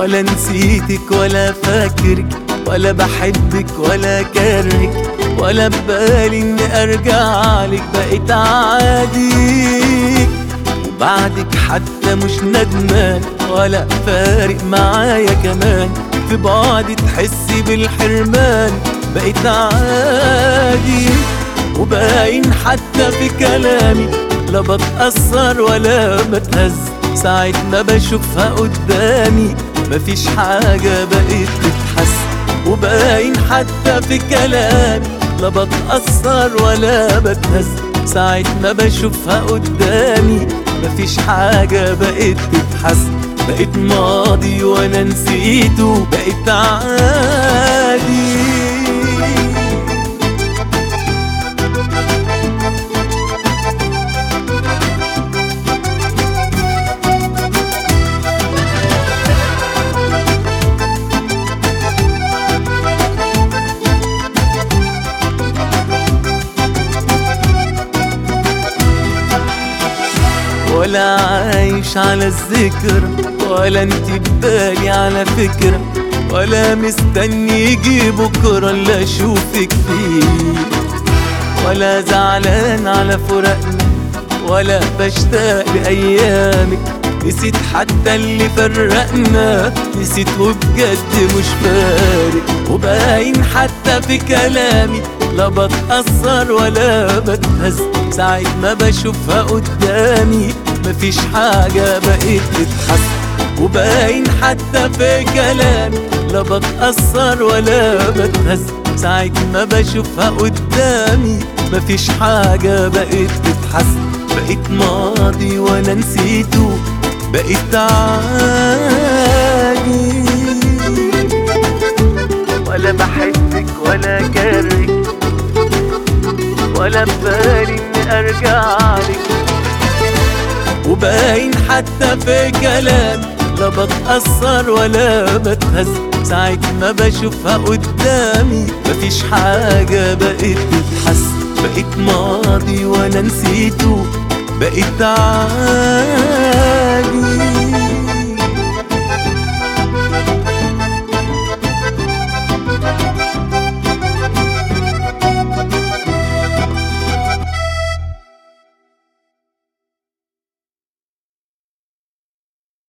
ولا نسيتك ولا فاكرك ولا بحبك ولا كارهك ولا ببالي اني ارجع لك بقيت عادي وبعدك حتى مش ندمان ولا فارق معايا كمان في بعدي تحسي بالحرمان بقيت عادي وباين حتى في كلامي لا بتأثر ولا بتهز ساعة ما بشوفها قدامي مفيش حاجة بقيت تتحس وباين حتى في كلامي لا بتأثر ولا بتهز ساعة ما بشوفها قدامي مفيش حاجة بقيت تتحس بقيت ماضي وانا نسيته بقيت عادي ولا عايش على الذكر ولا انت ببالي على فكرة ولا مستني يجي بكرة اللي اشوفك فيه ولا زعلان على فراقنا ولا بشتاق لأيامك نسيت حتى اللي فرقنا نسيت وبجد مش فارق وباين حتى في كلامي لا بتأثر ولا بتهز ساعة ما بشوفها قدامي مفيش حاجة بقيت تتحس وباين حتى في كلامي لا بتأثر ولا بتهز ساعة ما بشوفها قدامي مفيش حاجة بقيت تتحس بقيت ماضي وانا نسيته بقيت عادي ولا بحبك ولا كارهك ولا ببالي اني ارجع لك وباين حتى في كلام لا بتأثر ولا بتهز ساعة ما بشوفها قدامي مفيش حاجة بقيت تتحس بقيت ماضي وانا نسيته بقيت عادي